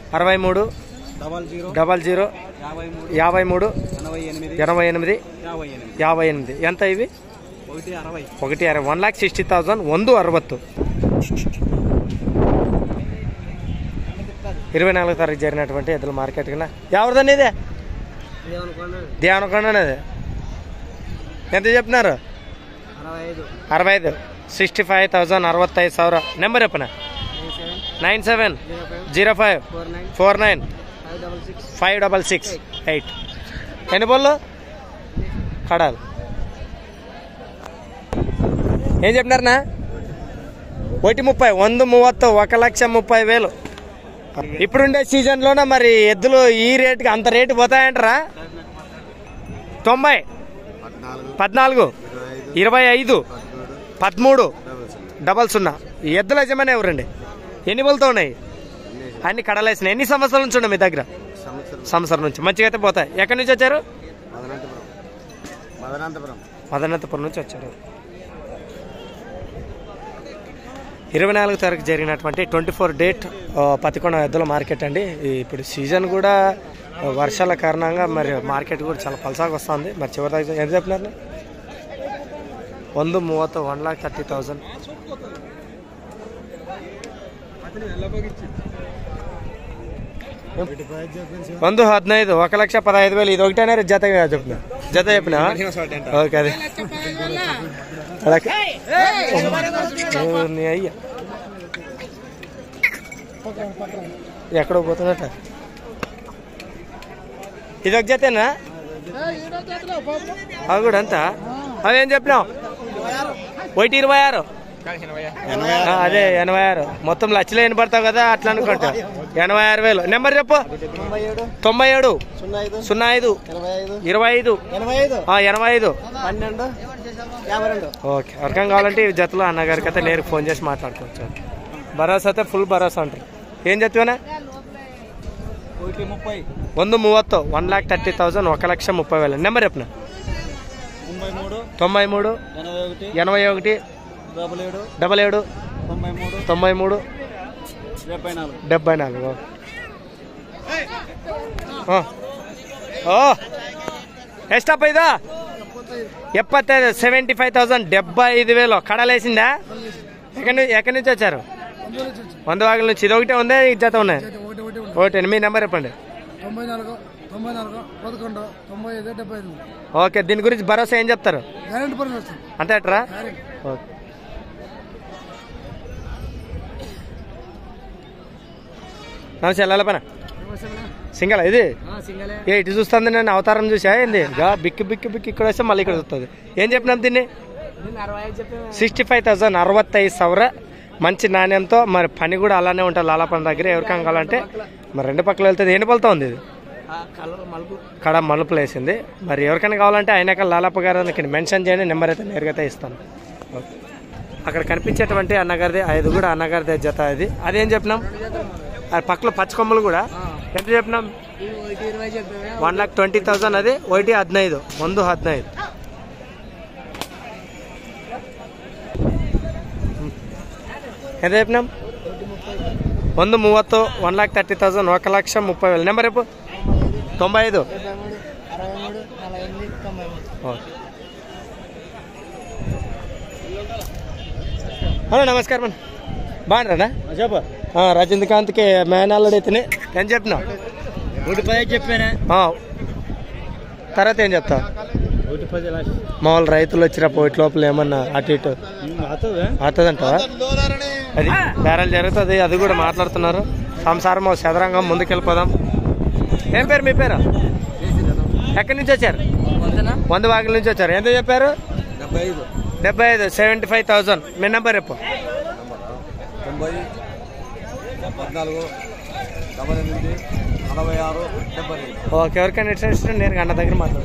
అరవై మూడు double zero double zero యాభై మూడు యాభై మూడు ఎనభై ఎనిమిది ఎనభై ఎనిమిది యాభై ఎనిమిది యాభై ఎనిమిది ఎంత ఇవి ఒకటి అరవై ఒకటి అరవై ಒನ್ ಲ್ಯಾಕ್ ಸಿಕ್ಸ್ಟಿ ತೌಸಂಡ್ ಒಂದು ಅರವತ್ತು ఇరవై నాలుగు తారీఖు జరిగినటువంటి ఎద్దుల మార్కెట్ కన్నా ఎవరిదండి ఇది దేవనకొండ అనేది ఎంత చెప్తున్నారు అరవై ఐదు అరవై ఐదు సిక్స్టీ ఫైవ్ థౌసండ్ అరవತ್ತೈದು ಸಾವಿರ నెంబర్ చెప్పన nine seven zero five four nine four nine five double six five double six eight ఎన్ని బోళ్ళు కడాలి ఏం చెప్పినారనా ఒకటి ముప్పై వంద మూవత్తు ఒక లక్ష ముప్పై వేలు ఇప్పుడుండే సీజన్లోన మరి ఎద్దులు ఈ రేటుకి అంత రేటు పోతాయంటారా తొంభై పద్నాలుగు ఇరవై ఐదు పదమూడు డబల్ సున్నా ఈ ఎద్దుల యజమాని ఎవరండి ఎన్ని బోల్తో ఉన్నాయి అన్ని కడలేసినాయి ఎన్ని సంవత్సరాల నుంచి ఉన్నాయి మీ దగ్గర సంవత్సరం నుంచి మంచిగా అయితే పోతాయి ఎక్కడి నుంచి వచ్చారు మదనంతపురం మదనంతపురం నుంచి వచ్చారు ఇరవై నాలుగు తారీఖు జరిగినటువంటి ట్వంటీ ఫోర్ డేట్ ఆ, పతికొండ ఎద్దుల మార్కెట్ అండి ఈ ఇప్పుడు సీజన్ కూడా ఆ, వర్షాల కారణంగా మరి మార్కెట్ కూడా చాలా పలసాగా వస్తుంది మరి చివరి దాకా ఎంత చెప్పినారు ಒಂದು ಮೂವತ್ತು ಒನ್ ಲ್ಯಾಕ್ ತರ್ಟಿ ತೌಸಂಡ್ ಒಂದು ಹದಿನೈದು ఒక లక్ష పదహైదు వేలు ఇది ఒకటేనా జత చెప్పిన జత చెప్పిన ఓకే అది అలాగే ఓ, నీ అయ్యా ఎక్కడో పోతున్నట్ట ఇది ఒక జతేనా అవి కూడా అంతా అవేం చెప్పినావు ఒకటి ఇరవై ఆరు ఆ, అదే ఎనభై ఆరు మొత్తం లక్షలు ఎన్ని పడతావు కదా అట్లా అనుకుంటా ఎనభై ఆరు వేలు నెంబర్ చెప్పు తొంభై ఏడు తొంభై ఏడు సున్నా ఐదు సున్నా ఐదు ఇరవై ఐదు ఇరవై ఐదు ఎనభై ఐదు ఆ, ఎనభై ఐదు పన్నెండు యాభై రెండు ఓకే అర్థం కావాలంటే ఈ జతలో అన్నగారికి అయితే నేరుగా ఫోన్ చేసి మాట్లాడుకోవచ్చు భరోసా అయితే ఫుల్ భరోసా అంటారు ఏం చెప్తావనా ఒకటి ముప్పై ಒಂದು ಮೂವತ್ತು ಒನ್ ಲ್ಯಾಕ್ ತರ್ಟಿ ತೌಸಂಡ್ ఒక లక్ష ముప్పై వేలు నెంబర్ చెప్పిన తొంభై మూడు తొంభై మూడు ఎనభై ఒకటి ఎనభై ఒకటి డబల్ ఏడు డబల్ ఏడు తొంభై మూడు తొంభై మూడు డెబ్బై నాలుగు డెబ్బై నాలుగు ಆ. ಓ ಎಷ್ಟಪ್ಪ ಇದು ఎప్పత్తైదు సెవెంటీ ఫైవ్ థౌసండ్ డెబ్బై ఐదు వేలు కడలేసిందా ఎక్కడి నుంచి ఎక్కడి నుంచి వచ్చారు వంద వాగుల నుంచి ఇది ఒకటే ఉందా ఈ జత ఉన్నాయి ఒకటి మీ నెంబర్ చెప్పండి తొంభై నాలుగు తొంభై నాలుగు పదకొండు తొంభై ఐదు డెబ్బై ఐదు ఓకే దీని గురించి భరోసా ఏం చెప్తారు గ్యారెంటీ పని వస్తుంది అంతే అట్రా ఓకే నమస్తే వెళ్ళాలపన సింగల్ ఇది సింగలే ఏ ఇటు చూస్తుంది నేను అవతారం చూసా ఏంది గా బిక్కి బిక్కి బిక్కి ఇక్కడ వస్తే మళ్ళీ ఇక్కడ చూస్తుంది ఏం చెప్పినాం దీన్ని నేను అరవై ఐదు చెప్పాను సిక్స్టీ ఫైవ్ థౌసండ్ అరవత్తైదు సవర మంచి నాణ్యంతో మరి పని కూడా అలానే ఉంటుంది లాలాపన దగ్గర ఎవరికైనా కావాలంటే మరి రెండు పక్కల వెళ్తుంది ఎన్ని పలుతా ఉంది ఇది కలర్ మలుపు కడ మలుపులు వేసింది మరి ఎవరికైనా కావాలంటే అయినాక లాలప్ప గారు ఇక్కడ మెన్షన్ చేయండి నెంబర్ అయితే నేరుగా అయితే ఇస్తాను ఓకే. అక్కడ కనిపించేటువంటి అన్నగారిది ఐదు కూడా అన్నగారిదే జత అది అదేం చెప్పినాం అది పక్కలో పచ్చ కొమ్మలు కూడా ఎంత చెప్పినాం ఒకటి ఇరవై చెప్పాను వన్ లాక్ ట్వంటీ థౌసండ్ అది ఒకటి ಹದಿನೈದು ಒಂದು ಹದಿನೈದು ఎంత చెప్పినాం ಒಂದು ಮೂವತ್ತು ಒನ್ ಲ್ಯಾಕ್ ತರ್ಟಿ ತೌಸಂಡ್ ఒక లక్ష ముప్పై వేలు నెంబర్ రేపు తొంభై ఐదు డెబ్బై మూడు అరవై మూడు నలభై ఎనిమిది తొంభై మూడు ఓకే హలో నమస్కారం అన్న బాగున్నారా చెప్ప రజనీకాంత్కి మేనాలుడు అయితేనే ఏం చెప్పినావు ఒకటి పది చెప్పానే ఆ, తర్వాత ఏం చెప్తావు ఒకటి పది లాస్ట్ మామూలు రైతులు వచ్చిన పోయిట్ లోపల ఏమన్నా అటు ఇటు అవుతుందా అవుతుందంటావా అది బేరాలు జరుగుతుంది అది కూడా మాట్లాడుతున్నారు సంసారం ఓ చదరంగం ముందుకెళ్ళిపోదాం ఏం పేరు మీ పేరు ఎక్కడి నుంచి వచ్చారు వందనా వంద వాకిల నుంచి వచ్చారు ఎంత చెప్పారు డెబ్బై ఐదు డెబ్బై ఐదు సెవెంటీ ఫైవ్ థౌసండ్ మీ నెంబర్ చెప్పు తొంభై పద్నాలుగు డెబ్బై ఎనిమిది నలభై ఆరు డెబ్బై ఐదు ఓకే ఎవరికైనా ఇంట్రెస్ట్ ఉంటే నేను అన్న దగ్గర మాట్లాడు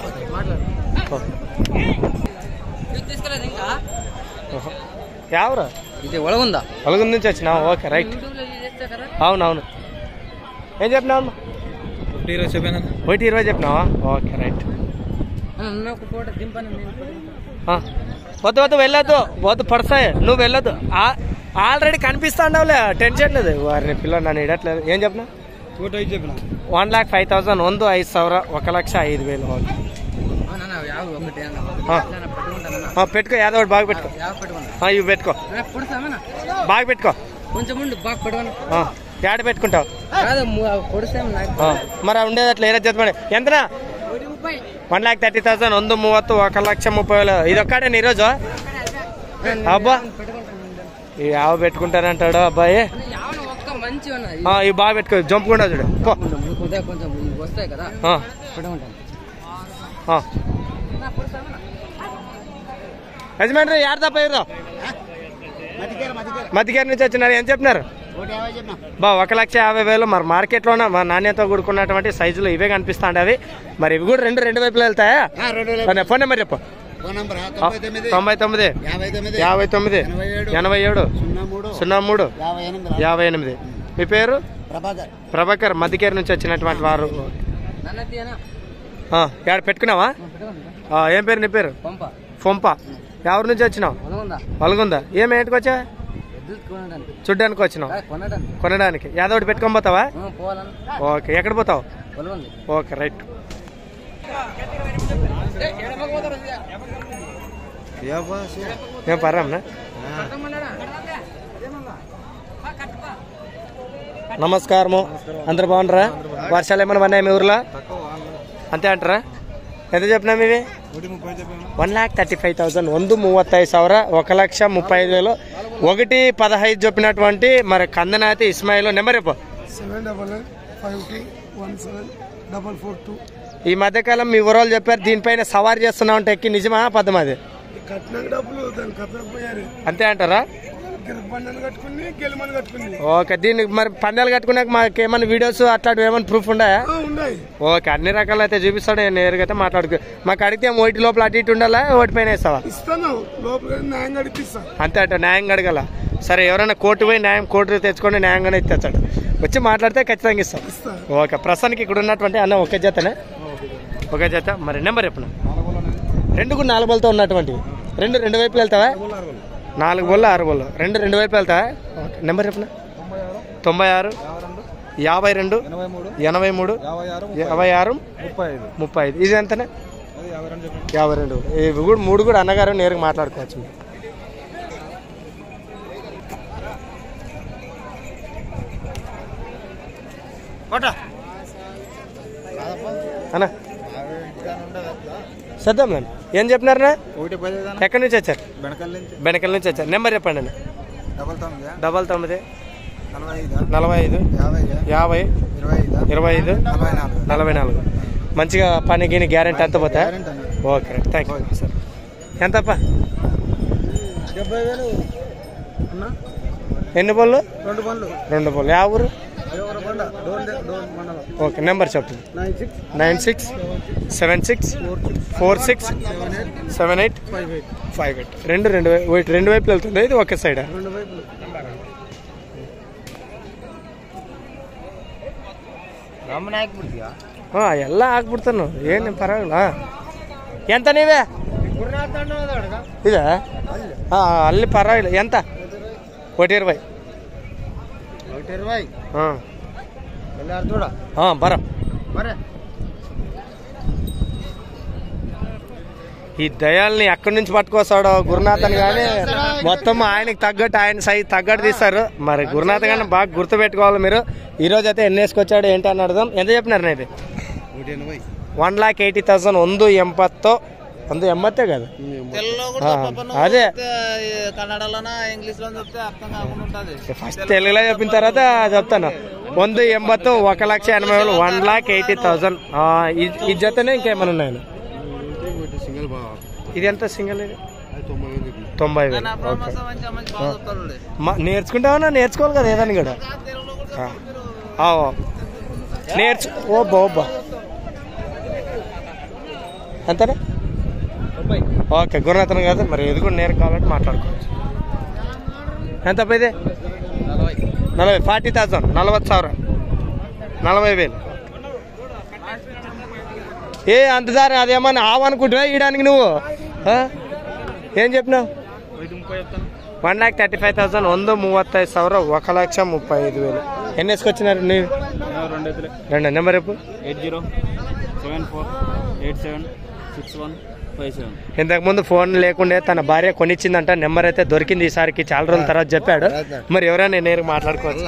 తీసుకెళ్ళదు ఇంకా ఎవరు ఇది ఒಳగుందా పలుగురు నుంచి వచ్చినావు ఓకే రైట్ అవునవును ఏం చెప్పినావు ఒకటి ఇరవై చెప్పాను ఒకటి ఇరవై చెప్పినావా ఓకే రైట్ ఒక పూట దింపని ఆ. వద్దు వద్దు వెళ్ళొద్దు వద్దు పడతాయి నువ్వు వెళ్ళొద్దు ఆ- ఆల్రెడీ కనిపిస్తా ఉండవులే టెన్షన్ లేదు వారిని పిల్లలు నన్ను ఇడట్లేదు ఏం చెప్పినా ఒకటి ఐదు చెప్పిన ಒನ್ ಲ್ಯಾಕ್ ಫೈವ್ ತೌಸಂಡ್ ಒಂದು ಐದು ಸಾವಿರ ఒక లక్ష ఐదు వేలు ఓకే ಯಾವ ఒకటి ఆ. పెట్టుకుంటానన్నా ఆ, పెట్టుకో యాదో ఒకటి బాగా పెట్టుకో ಯಾವ పెట్టుకున్నా ఆ, ఇవి పెట్టుకో పొడుస్తామన్నా బాగా పెట్టుకో కొంచెం ఉండు బాగా పెట్టుకున్నా ఆ, యాడ పెట్టుకుంటావు కాదు పొడుస్తాం నాకు ఆ, మరి ఆ ఉండేది అట్లా ఏదో చెప్పండి ఎంతనా వన్ ల్యాక్ థర్టీ థౌసండ్ ಒಂದು ಮೂವತ್ತು ఒక లక్ష ముప్పై వేలు ఇది ఒక్కడేనా ఈరోజు అబ్బా ఇవి యావ పెట్టుకుంటానంటాడు అబ్బాయి యావన ఒక్క మంచి ఉన్నది ఆ, ఇవి బాగా పెట్టుకో జంపుకుండా చూడు పో కొంచెం కొంచెం ఇవి వస్తాయి కదా ఆ, పెట్టుకుంటాను ఆ. యజమాని యాడ తప్ప ఇరు మధ్యకేరు నుంచి వచ్చినారు ఏం చెప్పినారు బా ఒక లక్ష యాభై వేలు మరి మార్కెట్లోనే మా నాణ్యత కూడుకున్నటువంటి సైజులు ఇవే కనిపిస్తా అవి మరి ఇవి కూడా రెండు రెండు వైపులు వెళ్తాయా మరి ఫోన్ నెంబర్ చెప్పు ఫోన్ నంబర్ ఆ, తొంభై తొమ్మిది యాభై తొమ్మిది యాభై తొమ్మిది ఎనభై ఏడు ఎనభై ఏడు సున్నా మూడు సున్నా మూడు యాభై ఎనిమిది యాభై ఎనిమిది మీ పేరు ప్రభాకర్ ప్రభాకర్ మధ్యకేరు నుంచి వచ్చినటువంటి వారు నన్న తీయనా ఆ, యాడ పెట్టుకున్నావా పెట్టుకుంటా ఆ, ఏం పేరు నీ పేరు పంప ఫొంప ఎవరి నుంచి వచ్చినావు పొలగుందా వల్గుందా ఏం ఏంటికి వచ్చా ఎద్దులు కొనడానికి చూడ్డానికి వచ్చినావు కాదు, కొనడానికి కొనడానికి యాదో ఒకటి పెట్టుకొని పోతావా ఆ, పోవాలన్నా ఓకే ఎక్కడ పోతావు పొలగుంది ఓకే రైట్ ఏం పర్వామనా నమస్కారము అందరు బాగున్నారా వర్షాలు ఏమైనా పడినాయి మీ ఊర్లో అంతే అంటారా ఎంత చెప్పినాం ఇవి one lakh thirty five thousand ಒಂದು ಮೂವತ್ತೈದು ಸಾವಿರ ఒక లక్ష ముప్పై ఐదు వేలు ఒకటి పదహైదు చెప్పినటువంటి మరి కందనాతి ఇస్మాయిల్ నెంబర్ చెప్పు seven double nine five two one seven double four two ఈ మధ్యకాలం మీ ఊరోళ్ళు చెప్పారు దీనిపైన సవారీ చేస్తున్నావు అంటే ఎక్కి నిజమా పదం అది కట్టినాక డబ్బులు దాన్ని కట్టకపోయారు అంతే అంటారా గిరిబండలు కట్టుకుని గెలిమని కట్టుకుని ఓకే దీనికి మరి పందాలు కట్టుకున్నాక మాకు ఏమైనా వీడియోస్ అట్లాంటివి ఏమైనా ప్రూఫ్ ఉన్నాయా ఉన్నాయి ఓకే అన్ని రకాలు అయితే చూపిస్తాడు నేను నేరుగా అయితే మాట్లాడుకో మాకు అడిగితే ఒకటి లోపల అటు ఇటు ఉండాలా ఒకటి పైన వేస్తావా ఇస్తాను లోపల న్యాయం గడిపిస్తా అంతే అంట న్యాయంగా అడగల సరే ఎవరైనా కోర్టు పోయి న్యాయం కోర్టు తెచ్చుకొని న్యాయంగానే ఇచ్చేస్తాడు వచ్చి మాట్లాడితే ఖచ్చితంగా ఇస్తాం ఇస్తా ఓకే ప్రస్తుతానికి ఇక్కడ ఉన్నటువంటి అన్న ఒకే జతనే ఒకే జత మరి నెంబర్ చెప్పిన రెండు కూడా నాలుగు బోల్తో ఉన్నటువంటి రెండు రెండు వైపులు వెళ్తావా నాలుగు బోళ్ళు ఆరు బోళ్ళు రెండు రెండు వైపు వెళ్తావా ఓకే నెంబర్ చెప్పిన తొంభై ఆరు యాభై రెండు ఎనభై మూడు ఎనభై మూడు యాభై ఆరు యాభై ఆరు ముప్పై ఐదు ముప్పై ఐదు ఇది ఎంతనే అది యాభై రెండు చెప్పండి యాభై రెండు ఇవి కూడా మూడు కూడా అన్నగారు నేరుగా మాట్లాడుకోవచ్చు అన్న సద్దాం నన్ను ఏం చెప్పినారన్నా ఒకటి పది ఎక్కడి నుంచి వచ్చారు బెనకల్ నుంచి బెనకల నుంచి వచ్చారు నెంబర్ చెప్పండి అన్న డబల్ తొమ్మిది డబల్ తొమ్మిది నలభై ఐదు నలభై ఐదు యాభై యాభై ఇరవై ఐదు ఇరవై ఐదు నలభై నాలుగు నలభై నాలుగు మంచిగా పని గిని గ్యారెంటీ అంత పోతా గ్యారెంటీ అన్న. ఓకే థ్యాంక్ యూ సార్ ఎంతప్పా డెబ్బై వేలు అన్న ఎన్ని బళ్ళు రెండు బండ్లు రెండు బళ్ళు యా ఊరు ఎవరు బండ డోన్ డోన్ మండలం ఓకే నెంబర్ చెప్పండి nine six nine six seven six four four six six seven eight seven eight five eight five eight రెండు రెండు వై- వైపు రెండు వైపులు వెళ్తుంది ఇది ఒకే సైడ్ రెండు వైపులు ಎಲ್ಲ ಹಾಕ್ಬಿಡ್ತಾನು ಏನು ಪರವಾಗಿಲ್ಲ ಎಂತ ನೀವೇ ಇದೆ ಹಾಂ ಅಲ್ಲಿ ಪರವಾಗಿಲ್ಲ ಎಂತ ఒకటి ఇరవై ఒకటి ఇరవై ಹಾಂ వెళ్ళారు చూడ ಹಾಂ ಬರ మరే ఈ దయాల్ని ఎక్కడి నుంచి పట్టుకొస్తాడో గురునాథన్ కానీ మొత్తం ఆయనకి తగ్గట్టు ఆయన సైజ్ తగ్గట్టు తీస్తారు మరి గురునాథ్ గారిని బాగా గుర్తు పెట్టుకోవాలి మీరు ఈ రోజు అయితే ఎన్ని వేసుకొచ్చాడు ఏంటి అని అర్థం ఎంత చెప్పినారు నేను ఒకటి ఎనభై ಒನ್ ಲ್ಯಾಕ್ ಏಯ್ಟಿ ತೌಸಂಡ್ ಒಂದು ಎಂಬತ್ತು ಒಂದು ಎಂಬತ್ತೇ కదా ఆ, అదే కన్నడలోన ఇంగ్లీష్ లో చెప్తే అర్థం కాకుండా ఉంటది ఫస్ట్ తెలుగులో చెప్పిన తర్వాత చెప్తాను ಒಂದು ಎಂಬತ್ತು ఒక లక్ష ఎనభై వేలు వన్ ల్యాక్ ఎయిటీ థౌసండ్ ఈ జతనే ఇంకేమైనా ఉన్నాయని సింగిల్ బాగా ఇది ఎంత సింగిల్ ఇది అది తొంభై వేలు చెప్పిన తొంభై వేలు ఓకే మా- నేర్చుకుంటావా నేర్చుకోవాలి కదా ఏదని కూడా ఆ. ఆ, ఓ. నేర్చు ఓ బాబా అంతేనా ఓకే గురునాథన్ కాదు మరి ఇది కూడా నేర్పు కావాలంటే మాట్లాడుకోవచ్చు ఎంత ఇది నలభై ఫార్టీ థౌసండ్ నలభై ಸಾವಿರ నలభై వేలు ఏ అంత దారి అదేమన్నా ఆవు అనుకుంటున్నా ఇయడానికి నువ్వు ఆ? ఏం చెప్పినావు one lakh thirty five thousand ಒಂದು ಮೂವತ್ತೈದು ಸಾವಿರ ఒక లక్ష ముప్పై ఐదు వేలు ఎన్ని వేసుకొచ్చినారు ನೀವು రెండు రెండు ఎద్దులే రెండు నెంబర్ రేపు eight zero seven four eight seven six one five seven ఇంతకు ముందు ఫోన్ లేకుండే తన భార్య కొనిచ్చిందంట నెంబర్ అయితే దొరికింది ఈసారికి చాలా రోజుల తర్వాత చెప్పాడు మరి ఎవరైనా నేరు మాట్లాడుకోవచ్చు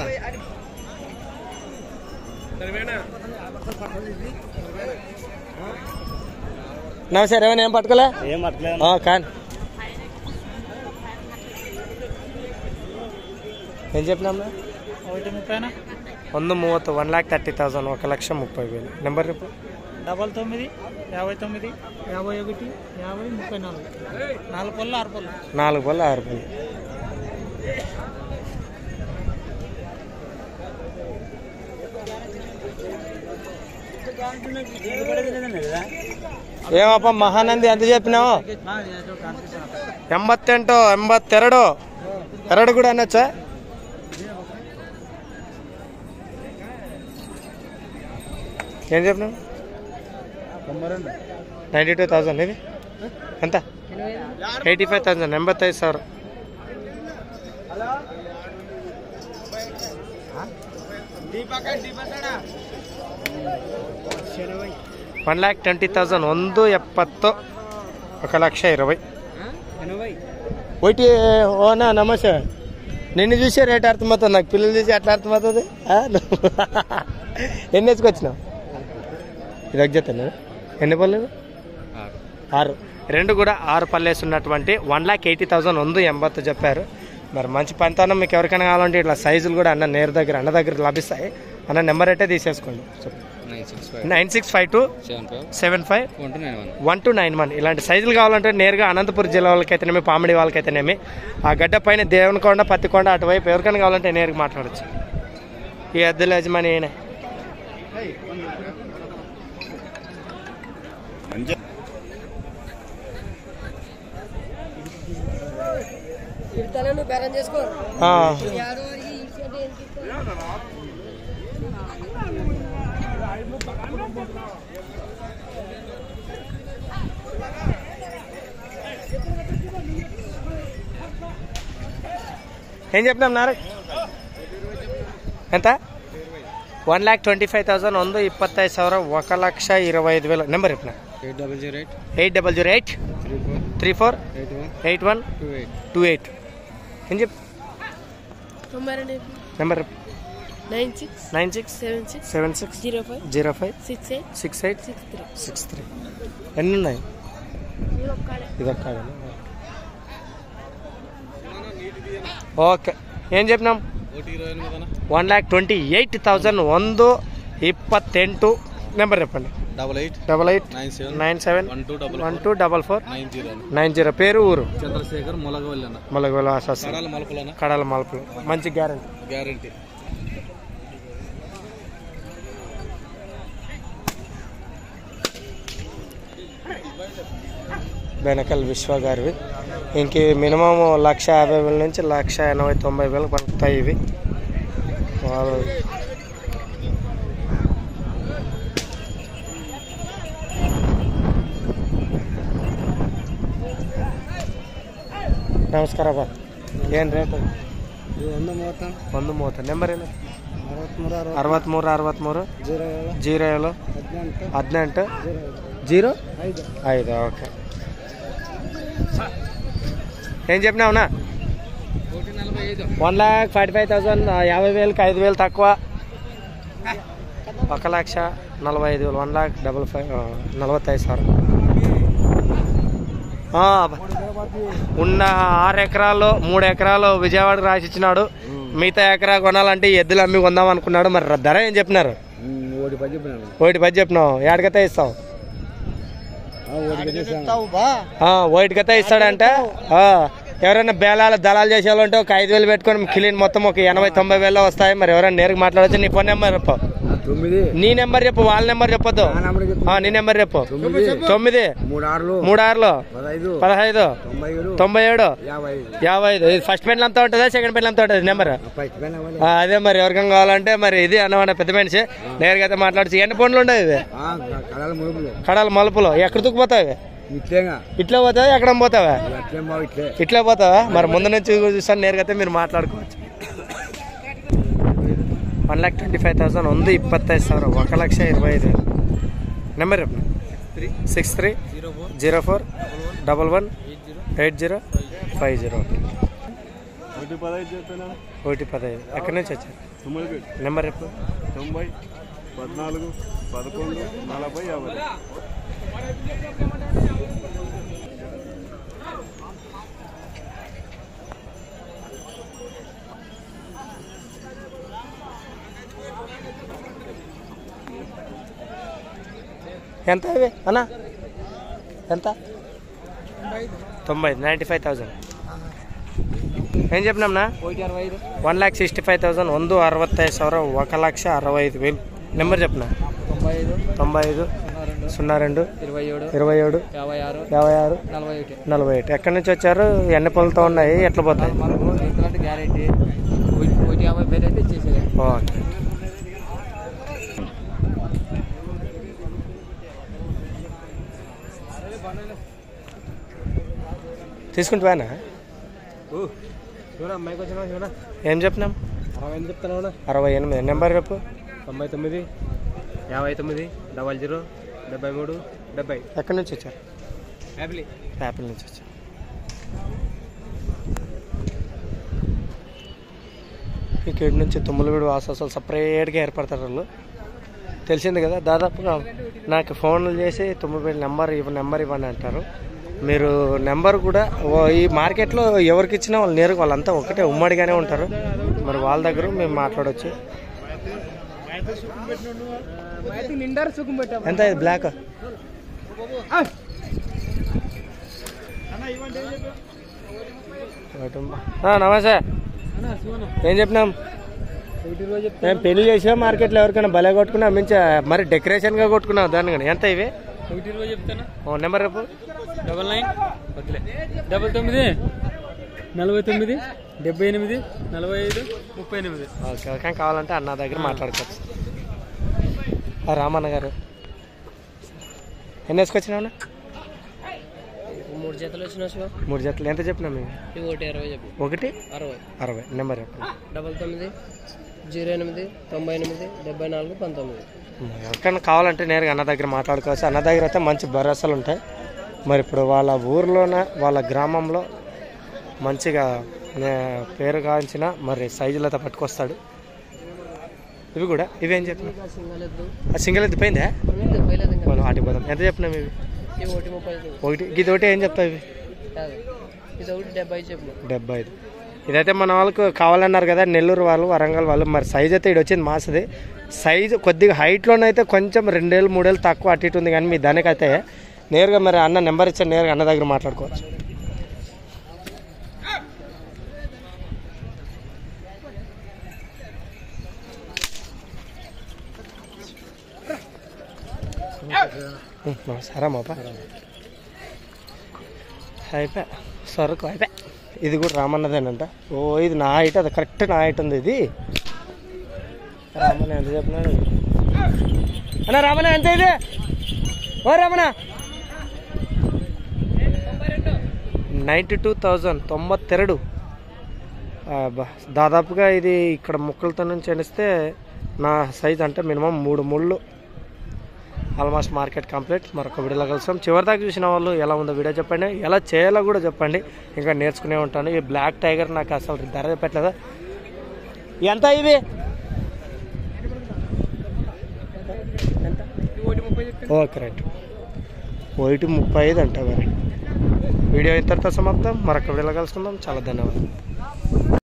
నమస్తే రేవన్ ఏం పట్టుకోలే ఏం అట్లేదు ఆ, కాన్ ఏం చెప్పినా ఒకటి ముప్పైనా ಒಂದು ಮೂವತ್ತು ಒನ್ ಲ್ಯಾಕ್ ತರ್ಟಿ ತೌಸಂಡ್ ఒక లక్ష ముప్పై వేలు నెంబర్ రేపు డబల్ తొమ్మిది యాభై తొమ్మిది యాభై ఒకటి యాభై ముప్పై నాలుగు నాలుగు పళ్ళు ఆరు పళ్ళు నాలుగు పళ్ళు ఆరు పళ్ళు ఏమಪ್ಪ ಮಹಾನಂದಿ ಅಂತ చెప్పినావు ಎಂಬತ್ತೆಂಟು ಎಂಬತ್ತೆರಡು ಎರಡು ಕೂಡ అనొచ్చా ఏం చెప్పినావు నైంటీ టూ థౌసండ్ ఇది ఎంత ఎయిటీ ఫైవ్ థౌసండ్ ಎಂಬತ್ತೈದು ಸಾವಿರ ಒನ್ ಲ್ಯಾಕ್ ಟ್ವೆಂಟಿ ತೌಸಂಡ್ ಒಂದು ಎಪ್ಪತ್ತು ఒక లక్ష ఇరవై ఒకటి ఓనా నమస్తే నిన్ను చూసే రేట్ అర్థమవుతుంది నాకు పిల్లలు చూసి ఎట్లా అర్థమవుతుంది ఆ? నువ్వు ఎన్ని వేసుకొచ్చినావు ఇది ఒక జతనా? ఎన్ని పళ్ళు ఆరు రెండు కూడా ఆరు పల్లేసి ఉన్నటువంటి వన్ ల్యాక్ ఎయిటీ థౌసండ్ ఉంది ఎంబత్తు చెప్పారు మరి మంచి పంతానం మీకు ఎవరికైనా కావాలంటే ఇట్లా సైజులు కూడా అన్న నేరు దగ్గర అన్న దగ్గర లభిస్తాయి అన్న నెంబర్ అయితే తీసేసుకోండి nine six five nine six five two seven five seven five one two nine one one two nine one ఇలాంటి సైజులు కావాలంటే నేరుగా అనంతపురం జిల్లా వాళ్ళకైతేనేమి పామిడి వాళ్ళకైతేనేమి ఆ గడ్డ పైన దేవునికొండ పత్తికొండ అటువైపు ఎవరికైనా కావాలంటే నేరుగా మాట్లాడచ్చు ఈ అద్దెల యజమాని ఈయన తలను బేరం చేసుకో ఆ, ఏం చెప్పినాం నారక్ ఎంత one lakh twenty five thousand ಒಂದು ಇಪ್ಪತ್ತೈದು ಸಾವಿರ ఒక లక్ష ఇరవై ఐదు వేలు నెంబర్ చెప్పిన eight double zero eight eight double zero eight three four three four eight one eight one two eight two eight ఏం చెప్పు తొంభై రెండు number nine six nine six seven six seven six zero five zero five six eight six eight six three six three ఎన్ని ఉన్నాయి ఇదొక్క okay ఏం చెప్పినాం ఒకటి ఇరవై ఎనిమిది అన్న one lakh twenty eight thousand ಒಂದು ಇಪ್ಪತ್ತೆಂಟು ನೆಂಬರ್ చెప్పండి double eight double eight nine seven nine seven one two double one two double four nine zero nine zero పేరు ఊరు చంద్రశేఖర్ మొలగవల్లి అన్న మలగోల ఆశాస్త్రం కడాల మలపలన్న కడాల మలుపులు మంచి గ్యారంటీ గ్యారంటీ బెనకల్ విశ్వ గారివి ఇంక మినిమం లక్ష యాభై వేల నుంచి లక్ష ఎనభై తొంభై వేలు పలుకుతాయి ఇవి వాళ్ళు ನಮಸ್ಕಾರ ಬಾ ಏನು ರೇಟ್ ಒಂದು ಮೂವತ್ತ ಒಂದು ಮೂವತ್ತು ನೆಂಬರ್ ಏನು ಅರವತ್ಮೂರು ಅರವತ್ತು ಅರವತ್ತ್ಮೂರು ಅರವತ್ತ್ಮೂರು ಜೀರೋ ಏಳು ಜೀರೋ ಏಳು ಹದಿನೆಂಟು ಹದಿನೆಂಟು ಜೀರೋ జీరో ಏಳು ಐದು ఐదు ఓకే ఏం చెప్పినావునా ఒకటి నలభై ఐదు one lakh forty five thousand యాభై వేలకి ఐదు వేలు తక్కువ ఒక లక్ష నలభై ఐదు వేలు వన్ ల్యాక్ డబల్ ఫైవ్ నలభై సార్ ఉన్న ఆరు ఎకరాలు మూడు ఎకరాలు విజయవాడకు రాసిచ్చినాడు మిగతా ఎకరా కొనాలంటే ఈ ఎద్దులు అమ్మి కొందాం అనుకున్నాడు మరి ధర ఏం చెప్పినారు ఒకటి పది చెప్పినాను ఒకటి పది చెప్పినావు ఏడకైతే ఇస్తావు ఒకటి ఆ, వైట్కైతే ఇస్తాడంటే ఆ, ఎవరైనా బేలాలు దళాలు చేసే వాళ్ళు ఉంటే ఒక ఐదు వేలు పెట్టుకొని క్లీన్ మొత్తం ఒక ఎనభై తొంభై వేలు వస్తాయి మరి ఎవరైనా నేరుగా మాట్లాడచ్చు నీ ఫోన్ నెంబర్ చెప్పు తొమ్మిది నీ నెంబర్ చెప్పు వాళ్ళ నెంబర్ చెప్పొద్దు నా నెంబర్ చెప్పు. ఆ, నీ నెంబర్ చెప్పు తొమ్మిది తొమ్మిది మూడు ఆరులు మూడు ఆరులు పదహైదు పదహైదు తొంభై ఏడు తొంభై ఏడు యాభై ఐదు యాభై ఐదు ఇది ఫస్ట్ పెన్ అంతా ఉంటుందా సెకండ్ పెన్ అంతా ఉంటుంది నెంబర్ ఫస్ట్ పైన అవ్వాలి. ఆ, అదే మరి ఎవరికైనా కావాలంటే మరి ఇది అన్నమాట పెద్ద మనిషి నేరుగా అయితే మాట్లాడచ్చు ఎన్ని పనులు ఉండవు ఇవి ఆ, కడాల మురుపులు కడాల మలుపులు ఎక్కడ తుక్కుపోతావు ఇట్లేగా ఇట్లా పోతావా ఎక్కడ పోతావా అట్లేం బావు ఇట్లే ఇట్లా పోతావా మరి ముందు నుంచి చూసాను నేరుగా అయితే మీరు మాట్లాడుకోవచ్చు one lakh twenty five thousand ಒಂದು ಇಪ್ಪತ್ತೈದು ಸಾವಿರ ಒಂದು ಲಕ್ಷ ಇರವೈ ಐದು వేలు నెంబర్ చెప్పండి six three zero four double one eight zero five zero ఒకటి పదహైదు చెప్పాను ఒకటి పదహైదు ఎక్కడి నుంచి వచ్చారు తుమ్మలపేట నెంబర్ చెప్పు తొంభై పద్నాలుగు పదకొండు నలభై యాభై ఎంత ఇవి అన్నా ఎంత తొంభై ఐదు నైంటీ ఫైవ్ థౌసండ్ ఏం చెప్పినాంనా ఒకటి అరవై ఐదు one lakh sixty five thousand ಒಂದು ಅರವತ್ತೈದು ಸಾವಿರ ఒక లక్ష అరవై ఐదు వేలు నెంబర్ చెప్పిన తొంభై ఐదు తొంభై ఐదు సున్నా రెండు ఇరవై ఏడు ఇరవై ఏడు యాభై ఆరు యాభై ఆరు నలభై ఒకటి నలభై ఒకటి ఎక్కడి నుంచి వచ్చారు ఎన్ని పళ్ళతో ఉన్నాయి ఎట్లా పోతాయి మనకు ఎంతకంటే గ్యారెంటీ ఒకటి యాభై వేలు అయితే ఇచ్చేసేది ఓకే తీసుకుంటావానా చూడా అమ్మాయికి వచ్చినా చూడా ఏం చెప్పినాం అరవై ఎనిమిది చెప్తాను అరవై ఎనిమిది నెంబర్ చెప్పు తొంభై తొమ్మిది యాభై తొమ్మిది డబల్ జీరో డెబ్బై మూడు డెబ్బై ఎక్కడి నుంచి వచ్చారు యాభై యాపిల్ నుంచి వచ్చారు ఇక్కడి నుంచి తుమ్మలవీడు వాసోసాలు సపరేట్గా ఏర్పడతారు వాళ్ళు తెలిసింది కదా దాదాపుగా నాకు ఫోన్లు చేసి తుమ్మలవీడు నెంబర్ ఇవ్వ నెంబర్ ఇవ్వండి అంటారు మీరు నెంబర్ కూడా ఓ- ఈ మార్కెట్లో ఎవరికి ఇచ్చినా వాళ్ళు నేరుగా వాళ్ళంతా ఒకటే ఉమ్మడిగానే ఉంటారు మరి వాళ్ళ దగ్గర మేము మాట్లాడవచ్చు నిండారు సుఖం పెట్టా ఎంత ఇది బ్లాక్ ఆ, నమస్తే ఏం చెప్పినాం ఒకటి రోజు మేము పెళ్లి చేసా మార్కెట్లో ఎవరికైనా భలే కొట్టుకున్నా మించి మరి డెకరేషన్గా కొట్టుకున్నాం దాన్ని కానీ ఎంత ఇవి ఒకటి రోజు చెప్తానా ఓ నెంబర్ రేపు డబల్ నైన్ వద్దులే డబల్ తొమ్మిది నలభై తొమ్మిది డెబ్బై ఎనిమిది నలభై ఐదు ముప్పై ఎనిమిది ఓకే ఓకే కావాలంటే అన్న దగ్గర మాట్లాడుకోవచ్చు ఆ, రామన్న గారు ఎన్ని వేసుకొచ్చినావు మూడు జతలు వచ్చిన శివ మూడు జతలు ఎంత చెప్పినాం మేము ఇవి ఒకటి ఇరవై చెప్పు ఒకటి అరవై అరవై నెంబర్ చెప్పండి డబల్ తొమ్మిది జీరో ఎనిమిది తొంభై ఎనిమిది డెబ్బై నాలుగు పంతొమ్మిది ఎవరికైనా కావాలంటే నేరుగా అన్న దగ్గర మాట్లాడుకోవచ్చు అన్న దగ్గర అయితే మంచి భరోసాలు ఉంటాయి మరి ఇప్పుడు వాళ్ళ ఊర్లోనే వాళ్ళ గ్రామంలో మంచిగా నే- పేరు గాంచిన మరి సైజులతో పట్టుకొస్తాడు ఇవి కూడా ఇవేం చెప్పిన సింగల్ ఎద్దు ఆ సింగిల్ ఎత్తి పోయిందా డెబ్బై లేదు ఇంకా మనం వాటికి పోదాం ఎంత చెప్పినాం ఇవి ఇవి ఒకటి ముప్పై ఐదు ఒకటి ఇది ఒకటి ఏం చెప్తావు ఇవి కాదు ఇది ఒకటి డెబ్బై చెప్పిన డెబ్బై ఐదు ఇదైతే మన వాళ్ళకు కావాలన్నారు కదా నెల్లూరు వాళ్ళు వరంగల్ వాళ్ళు మరి సైజ్ అయితే ఇది వచ్చింది మాసది సైజు కొద్దిగా హైట్లోనైతే కొంచెం రెండేళ్ళు మూడేళ్ళు తక్కువ అటు ఇటు ఉంది కానీ మీ దానికైతే నేరుగా మరి అన్న నెంబర్ ఇచ్చాను నేరుగా అన్న దగ్గర మాట్లాడుకోవచ్చు సరే మాప అయిపోయా సరుకు అయిపోయా ఇది కూడా రామన్నదేనంట ఓ ఇది నా హైట్ అది కరెక్ట్ నా హైట్ ఉంది ఇది రామన్న ఎంత చెప్పినాడు అన్న రామన్న ఎంత ఇది ఓ రామన్న నైంటీ టూ థౌజండ్ తొంభత్తెరడు అబ్బా, దాదాపుగా ఇది ఇక్కడ ముక్కలతో నుంచి ఎనిస్తే నా సైజ్ అంటే మినిమం మూడు ముళ్ళు ఆల్మోస్ట్ మార్కెట్ కంప్లీట్ మరొక వీడియోలో కలుస్తాం చివరి దాకా చూసిన వాళ్ళు ఎలా ఉందో వీడియో చెప్పండి ఎలా చేయాలో కూడా చెప్పండి ఇంకా నేర్చుకునే ఉంటాను ఈ బ్లాక్ టైగర్ నాకు అసలు ధర పెట్టలేదా ఎంత ఇవి ఓకే రైట్ ఒకటి ముప్పై ఐదు అంట మరి వీడియో ఇంతటితో సమాప్తం మరొక వీడియోలో కలుసుకుందాం చాలా ధన్యవాదాలు